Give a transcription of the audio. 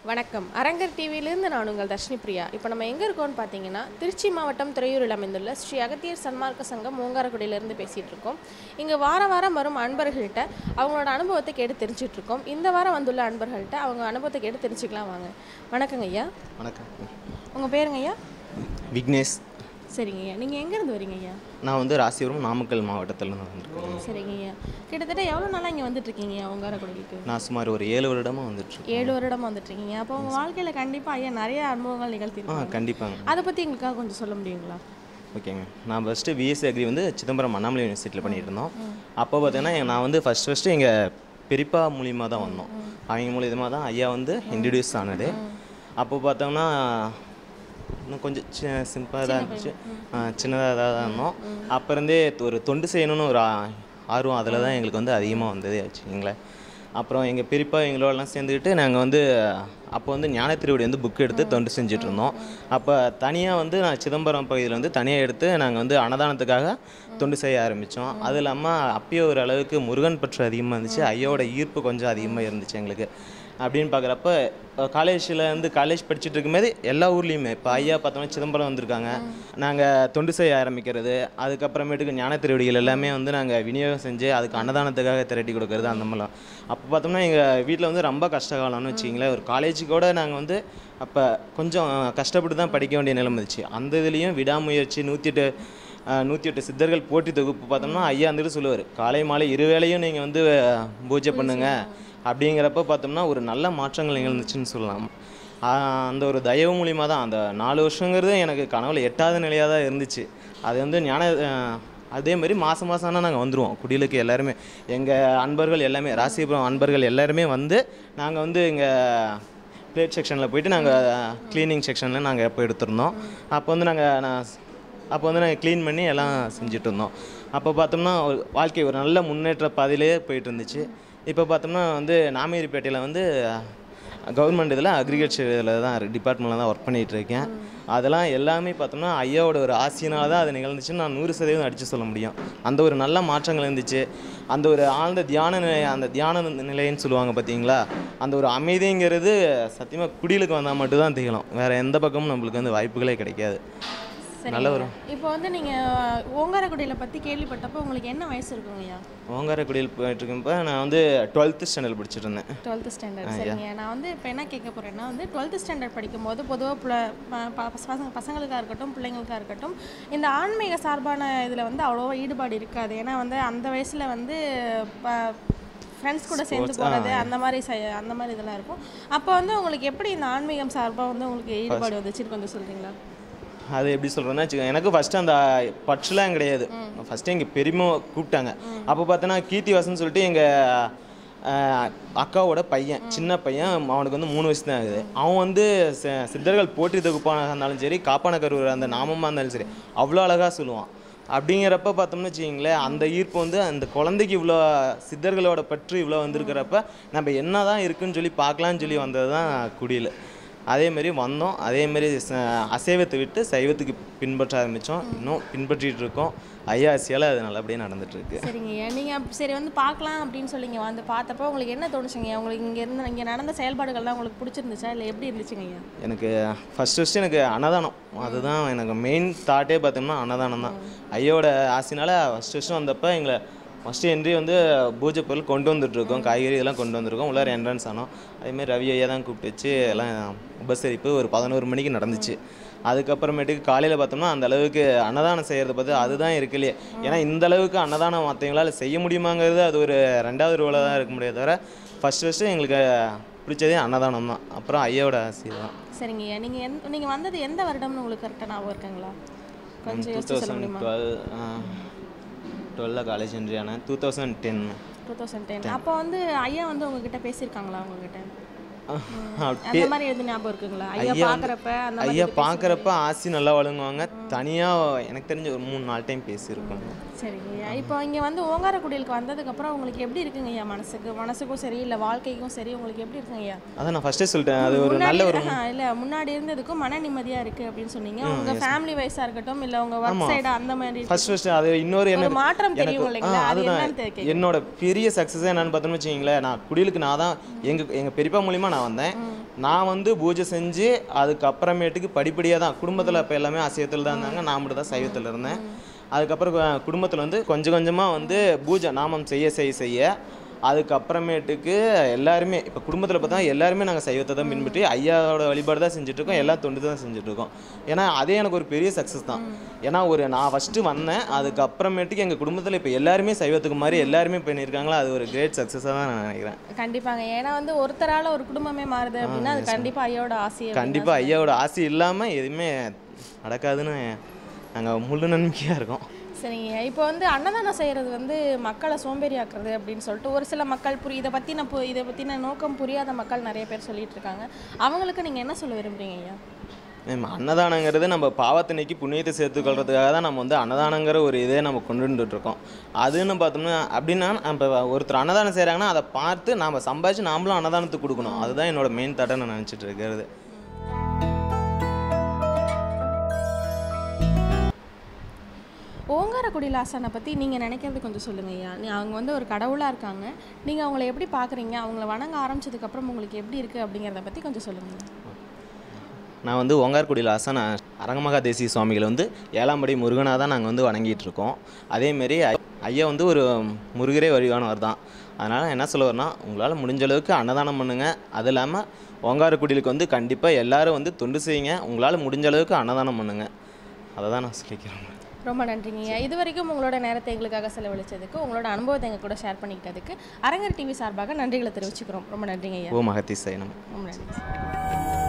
வணக்கம் அரங்கர் டிவியிலிருந்து நான் உங்கள் தர்ஷினி பிரியா இப்போ நம்ம எங்கே இருக்கோம்னு பார்த்தீங்கன்னா திருச்சி மாவட்டம் துறையூரில் அமைந்துள்ள ஸ்ரீ அகத்தியர் சன்மார்க்க சங்கம் ஓங்காரக்குடியிலேருந்து பேசிகிட்டு இருக்கோம் இங்கே வார வாரம் வரும் அன்பர்கள்ட்ட அவங்களோட அனுபவத்தை கேட்டு தெரிஞ்சுட்டு இருக்கோம் இந்த வாரம் வந்துள்ள அன்பர்கள்ட்ட அவங்க அனுபவத்தை கேட்டு தெரிஞ்சுக்கலாம் வாங்க வணக்கங்க ஐயா வணக்கம் உங்கள் பேருங்க ஐயா விக்னேஷ் சரிங்க ஐயா நீங்கள் எங்கேருந்து வரீங்க ஐயா நான் வந்து ராசிபுரம் நாமக்கல் மாவட்டத்தில் நான் வந்திருக்கேன் சரிங்க ஐயா கிட்டத்தட்ட எவ்வளோ நாளாக இங்கே வந்துட்டுருக்கீங்க ஓங்காரக்குடிக்கு நான் சுமார் ஒரு ஏழு வருடமாக வந்துட்டுருக்கேன் ஏழு வருடமா வந்துட்டுருக்கீங்க அப்போ உங்கள் வாழ்க்கையில் கண்டிப்பாக ஐயா நிறைய அனுபவங்கள் ஆ நிகழ்த்திருக்கோம் கண்டிப்பாங்க அதை பற்றி எங்களுக்காக கொஞ்சம் சொல்ல முடியுங்களா ஓகேங்க நான் ஃபஸ்ட்டு பிஎஸ்சி அக்ரி வந்து சிதம்பரம் அண்ணாமலை யூனிவர்சிட்டியில் பண்ணிட்டு இருந்தோம் அப்போ பார்த்தீங்கன்னா நான் வந்து ஃபஸ்ட் ஃபஸ்ட்டு எங்கள் பெரியப்பா மூலியமாக தான் வந்தோம் அவங்க மூலியமாக தான் ஐயா வந்து இன்ட்ரடியூஸ் ஆனது அப்போ பார்த்தோம்னா இன்னும் கொஞ்சம் சிம்பிளாக தான் இருந்துச்சு சின்னதாக தான் இருந்தோம் அப்போ இருந்தே ஒரு தொண்டு செய்யணும்னு ஒரு ஆ- ஆர்வம் அதில் தான் எங்களுக்கு வந்து அதிகமாக வந்ததே வச்சுக்கிங்களேன் அப்புறம் எங்கள் பெரியப்பா எங்களோடலாம் சேர்ந்துக்கிட்டு நாங்கள் வந்து அப்போ வந்து ஞான திருவடி வந்து புக் எடுத்து தொண்டு செஞ்சுட்டு இருந்தோம் அப்போ தனியாக வந்து நான் சிதம்பரம் பகுதியில் வந்து தனியாக எடுத்து நாங்கள் வந்து அன்னதானத்துக்காக தொண்டு செய்ய ஆரம்பித்தோம் அது இல்லாமல் அப்பயே ஒரு அளவுக்கு முருகன் பற்று அதிகமாக இருந்துச்சு ஐயோட ஈர்ப்பு கொஞ்சம் அதிகமாக இருந்துச்சு எங்களுக்கு அப்படின்னு பார்க்குறப்ப காலேஜில் இருந்து காலேஜ் படிச்சுட்டு இருக்கும்போது எல்லா ஊர்லேயுமே இப்போ ஐயா பார்த்தோம்னா சிதம்பரம் வந்திருக்காங்க நாங்கள் தொண்டு செய்ய ஆரம்பிக்கிறது அதுக்கப்புறமேட்டுக்கு ஞான திருவடிகள் எல்லாமே வந்து நாங்கள் விநியோகம் செஞ்சு அதுக்கு அன்னதானத்துக்காக திரட்டி கொடுக்கறது அந்த மாதிரிலாம் அப்போ பார்த்தோம்னா எங்கள் வீட்டில் வந்து ரொம்ப கஷ்டகாலம்னு வச்சிங்களேன் ஒரு காலேஜுக்கு கூட நாங்கள் வந்து அப்போ கொஞ்சம் கஷ்டப்பட்டு தான் படிக்க வேண்டிய நிலைமை இருந்துச்சு அந்த இதுலேயும் விடாமுயற்சி நூற்றி எட்டு நூற்றி எட்டு சித்தர்கள் போட்டி தொகுப்பு பார்த்தோம்னா ஐயா வந்துட்டு சொல்லுவார் காலை மாலை இருவேளையும் நீங்கள் வந்து பூஜை பண்ணுங்க அப்படிங்கிறப்ப பார்த்தோம்னா ஒரு நல்ல மாற்றங்கள் நிகழ்ந்துச்சுன்னு சொல்லலாம் ஆஹ் அந்த ஒரு தயவு மூலிமா தான் அந்த நாலு வருஷங்கிறது எனக்கு கனவுல எட்டாவது நிலையாக தான் இருந்துச்சு அது வந்து ஞான ஆஹ் அதே மாதிரி மாதம் மாதம் ஆனால் நாங்கள் வந்துடுவோம் குடிலுக்கு எல்லாருமே எங்கள் அன்பர்கள் எல்லாமே ராசிபுரம் அன்பர்கள் எல்லாருமே வந்து நாங்கள் வந்து எங்கள் பிளேட் செக்ஷனில் போயிட்டு நாங்கள் க்ளீனிங் செக்ஷனில் நாங்கள் எப்போ எடுத்திருந்தோம் அப்போ வந்து நாங்கள் நான் அப்போ வந்து நாங்கள் க்ளீன் பண்ணி எல்லாம் செஞ்சுட்டு இருந்தோம் அப்போ பார்த்தோம்னா ஒரு வாழ்க்கை ஒரு நல்ல முன்னேற்ற பாதையிலே போயிட்டு இருந்துச்சு இப்போ பார்த்தோம்னா வந்து நாமேரிப்பேட்டையில் வந்து கவர்மெண்ட் இதில் அக்ரிகல்ச்சர் இதில் தான் டிபார்ட்மெண்ட்டில் தான் ஒர்க் பண்ணிகிட்டு இருக்கேன் அதெல்லாம் எல்லாமே பார்த்தோம்னா ஐயாவோட ஒரு ஆசையினால தான் அது நிகழ்ந்துச்சுன்னு நான் நூறு சதவீதம் அடித்து சொல்ல முடியும் அந்த ஒரு நல்ல மாற்றங்கள் இருந்துச்சு அந்த ஒரு ஆழ்ந்த தியான நிலை அந்த தியான நிலைன்னு சொல்லுவாங்க பார்த்தீங்களா அந்த ஒரு அமைதிங்கிறது சத்தியமாக குடிலுக்கு வந்தால் மட்டும்தான் திகழும் வேறு எந்த பக்கமும் நம்மளுக்கு வந்து வாய்ப்புகளே கிடைக்காது நல்ல ஒரு இப்போ வந்து நீங்கள் ஓங்காரக்குடியில் பற்றி கேள்விப்பட்டப்போ உங்களுக்கு என்ன வயசு இருக்குங்க ஐயா ஓங்காரக்குடியில் போயிட்டு இருக்கப்ப நான் வந்து டுவெல்த்து ஸ்டாண்டர்ட் படிச்சுட்டு இருந்தேன் டுவெல்த்து ஸ்டாண்டர்ட் சரிங்க நான் வந்து இப்போ என்ன கேட்க போகிறேன்னா வந்து டுவெல்த்து ஸ்டாண்டர்ட் படிக்கும்போது பொதுவாக புல ப- ப- பசங்க பசங்களுக்காக இருக்கட்டும் பிள்ளைங்களுக்காக இருக்கட்டும் இந்த ஆன்மீக சார்பான இதில் வந்து அவ்வளோவா ஈடுபாடு இருக்காது ஏன்னா வந்து அந்த வயசில் வந்து ஃப்ரெண்ட்ஸ் கூட சேர்ந்து போகிறது அந்த மாதிரி செய- அந்த மாதிரி இதெல்லாம் இருக்கும் அப்போ வந்து உங்களுக்கு எப்படி இந்த ஆன்மீகம் சார்பாக வந்து உங்களுக்கு ஈடுபாடு வந்துச்சுன்னு கொஞ்சம் சொல்கிறீங்களா அது எப்படி சொல்கிறேன்னா வச்சுக்கோங்க எனக்கு ஃபஸ்ட்டு அந்த பற்றுலாம் கிடையாது ஃபஸ்ட்டு எங்கள் பெரியம்மா கூப்பிட்டாங்க அப்போ பார்த்தோன்னா கீர்த்திவாசன் சொல்லிட்டு எங்கள் அக்காவோட பையன் சின்ன பையன் அவனுக்கு வந்து மூணு வயசு தான் ஆகுது அவன் வந்து சி- சித்தர்கள் போற்றி தொகுப்பானாக இருந்தாலும் சரி காப்பான கருவர் அந்த நாமமாக இருந்தாலும் சரி அவ்வளோ அழகாக சொல்லுவான் அப்படிங்கிறப்ப பார்த்தோம்னு வச்சுக்கிங்களேன் அந்த ஈர்ப்பு வந்து அந்த குழந்தைக்கு இவ்வளோ சித்தர்களோட பற்று இவ்வளோ வந்திருக்கிறப்ப நம்ம என்ன தான் இருக்குன்னு சொல்லி பார்க்கலான்னு சொல்லி வந்தது தான் குடியில் அதே மாதிரி வந்தோம் அதே மாதிரி ச- அசைவத்தை விட்டு சைவத்துக்கு பின்பற்ற ஆரம்பித்தோம் இன்னும் பின்பற்றிட்டு இருக்கோம் ஐயா ஆசியால் அது நல்லபடியாக நடந்துட்டு இருக்கு சரிங்கய்யா நீங்கள் சரி வந்து பார்க்கலாம் அப்படின்னு சொல்லி இங்கே வந்து பார்த்தப்போ உங்களுக்கு என்ன தோணுச்சுங்கய்யா உங்களுக்கு இங்கே இருந்து இங்கே நடந்த செயல்பாடுகள்லாம் உங்களுக்கு பிடிச்சிருந்துச்சா இல்லை எப்படி இருந்துச்சுங்கய்யா எனக்கு ஃபஸ்ட் ஃபஸ்ட்டு எனக்கு அன்னதானம் அதுதான் எனக்கு மெயின் தாட்டே பார்த்தோம்னா அன்னதானம் தான் ஐயோட ஆசைனால ஃபஸ்ட் ஃபஸ்ட்டு வந்தப்போ எங்களை ஃபஸ்ட்டு என்ட்ரி வந்து பூஜை பொருள் கொண்டு வந்துட்டுருக்கோம் காய்கறி இதெல்லாம் கொண்டு வந்திருக்கோம் உள்ளார என்ட்ரன்ஸ் ஆனோம் அதேமாதிரி ரவி ஐயா தான் கூப்பிட்டு வச்சு எல்லாம் உபசரிப்பு ஒரு பதினோரு மணிக்கு நடந்துச்சு அதுக்கப்புறமேட்டுக்கு காலையில் பார்த்தோம்னா அந்த அளவுக்கு அன்னதானம் செய்கிறத பார்த்து அதுதான் இருக்குல்லையே ஏன்னா இந்த அளவுக்கு அன்னதானம் மற்றவங்களால செய்ய முடியுமாங்கிறது அது ஒரு ரெண்டாவது ரோலாக தான் இருக்க முடியாது தவிர ஃபஸ்ட் ஃபஸ்ட்டு எங்களுக்கு பிடிச்சதே அன்னதானம் தான் அப்புறம் ஐயாவோட ஆசை தான் சரிங்கய்யா நீங்கள் எந்த நீங்கள் வந்தது எந்த வருடம்னு உங்களுக்கு கரெக்டாக ஞாபகம் இருக்குங்களா கொஞ்சம் டூ யோசிச்சு சொல்ல தௌசண்ட் முடியுமா டுவெல் டுவெல்ல காலேஜ் என்ட்ரி ஆனேன் two thousand ten two thousand ten அப்போ வந்து ஐயா வந்து உங்ககிட்ட பேசியிருக்காங்களா உங்ககிட்ட அப்படியே அந்த மாதிரி எதுவும் ஞாபகம் இருக்குங்களா ஐயா ஐயா வந்து- பார்க்குறப்ப அந்த மாதிரி ஐயா பார்க்குறப்ப ஆசி நல்லா வழங்குவாங்க தனியாக எனக்கு தெரிஞ்ச ஒரு மூணு நாலு டைம் பேசியிருக்கோம் சரிங்கய்யா இப்போ இங்கே வந்து ஓங்காரக்குடிலுக்கு வந்ததுக்கப்புறம் உங்களுக்கு எப்படி இருக்குங்க ஐயா மனசுக்கு மனசுக்கும் சரி இல்லை வாழ்க்கைக்கும் சரி உங்களுக்கு எப்படி இருக்குங்க ஐயா அதான் நான் ஃபஸ்ட்டே சொல்லிட்டேன் அது ஒரு முன்னாடி நல்ல ஒரு ஆஹா, இல்ல முன்னாடி இருந்ததுக்கும் மன நிம்மதியா இருக்கு அப்படின்னு சொன்னீங்க உங்க ஃபேமிலி வைஸா இருக்கட்டும் இல்ல உங்க ஒர்க் சைடு அந்த மாதிரி ஃபர்ஸ்ட் ஃபர்ஸ்ட் அது இன்னொரு என்ன ஒரு மாற்றம் தெரியும் இல்லைங்களா அது என்னன்னு தெ- என்னோட பெரிய சக்ஸஸே என்னன்னு பார்த்தோம்னு வச்சுக்கிங்களேன் நான் குடிலுக்கு நான் தான் எங்கள் எங்கள் பெரியப்பா மூலிமா நான் வந்தேன் நான் வந்து பூஜை செஞ்சு அதுக்கப்புறமேட்டுக்கு படிப்படியாக தான் குடும்பத்தில் இப்போ எல்லாமே அசைவத்தில் தான் இருந்தாங்க நான் மட்டும் தான் சைவத்தில் இருந்தேன் அதுக்கப்புறம் குடும்பத்தில் வந்து கொஞ்சம் கொஞ்சமாக வந்து பூஜை நாமம் செய்ய செய்ய செய்ய அதுக்கப்புறமேட்டுக்கு எல்லாருமே இப்போ குடும்பத்தில் பார்த்தா எல்லாருமே நாங்கள் சைவத்தை தான் பின்பற்றி ஐயாவோட வழிபாடு தான் செஞ்சுட்டு இருக்கோம் எல்லா தொண்டு தான் செஞ்சுட்டு இருக்கோம் ஏன்னா அதே எனக்கு ஒரு பெரிய சக்ஸஸ் தான் ஏன்னா ஒரு நான் ஃபஸ்ட்டு வந்தேன் அதுக்கப்புறமேட்டுக்கு எங்கள் குடும்பத்தில் இப்போ எல்லாருமே சைவத்துக்கு மாதிரி எல்லாருமே பண்ணியிருக்காங்களா அது ஒரு கிரேட் சக்ஸஸாக தான் நான் நினைக்கிறேன் கண்டிப்பாங்க ஏன்னா வந்து ஒருத்தரால ஒரு குடும்பமே மாறுது அப்படின்னா அது கண்டிப்பா ஐயோட ஆசை கண்டிப்பாக ஐயாவோட ஆசை இல்லாமல் எதுவுமே நடக்காதுன்னு நாங்கள் முழு நம்பிக்கையாக இருக்கோம் சரிங்க இப்போ வந்து அன்னதானம் செய்கிறது வந்து மக்களை சோம்பேறி ஆக்குறது அப்படின்னு சொல்லிட்டு ஒரு சில மக்கள் புரி இதை பற்றின பு இதை பற்றின நோக்கம் புரியாத மக்கள் நிறைய பேர் சொல்லிட்டு இருக்காங்க அவங்களுக்கு நீங்கள் என்ன சொல்ல விரும்புறீங்க ஐயா மேம் அன்னதானங்கிறது நம்ம பாவத்தை நீக்கி புண்ணியத்தை சேர்த்துக்கொள்றதுக்காக தான் நம்ம வந்து அன்னதானங்கிற ஒரு இதே நம்ம கொண்டு வந்துட்டு இருக்கோம் அதுன்னு பார்த்தோம்னா அப்படின்னா நம்ம ஒருத்தர் அன்னதானம் செய்கிறாங்கன்னா அதை பார்த்து நாம் சம்பாதிச்சு நாமளும் அன்னதானத்துக்கு கொடுக்கணும் அதுதான் என்னோட மெயின் தட்டை நான் நினச்சிட்டு இருக்கிறது ஓங்காரக்குடியில் ஆசானை பற்றி நீங்கள் நினைக்கிறது கொஞ்சம் சொல்லுங்க ஐயா நீ அவங்க வந்து ஒரு கடவுளாக இருக்காங்க நீங்கள் அவங்கள எப்படி பார்க்குறீங்க அவங்கள வணங்க ஆரம்பிச்சதுக்கப்புறம் உங்களுக்கு எப்படி இருக்குது அப்படிங்கிறத பற்றி கொஞ்சம் சொல்லுங்க நான் வந்து ஓங்கார்குடியில் ஆசான அரங்கமகா தேசிய சுவாமிகளை வந்து ஏழாம் படி முருகனாக தான் நாங்கள் வந்து வணங்கிட்டு இருக்கோம் அதேமாரி ஐ- ஐயா வந்து ஒரு முருகரே வழிவானவர் தான் அதனால் என்ன சொல்ல வரேன்னா உங்களால் முடிஞ்ச அளவுக்கு அன்னதானம் பண்ணுங்கள் அது இல்லாமல் ஓங்காரக்குடிலுக்கு வந்து கண்டிப்பாக எல்லாரும் வந்து தொண்டு செய்யுங்க உங்களால் முடிஞ்ச அளவுக்கு அன்னதானம் பண்ணுங்கள் அதை தான் நான் சொல்லிக்கிறேன் ரொம்ப நன்றிங்க ஐயா இது வரைக்கும் உங்களோட நேரத்தை எங்களுக்காக செலவழிச்சதுக்கு உங்களோட அனுபவத்தை எங்கள் கூட ஷேர் பண்ணிக்கிட்டதுக்கு அரங்கர் டிவி சார்பாக நன்றிகளை தெரிவிச்சுக்கிறோம் ரொம்ப நன்றிங்க ஐயா ஓ மகத்தி சைனம் ரொம்ப நன்றி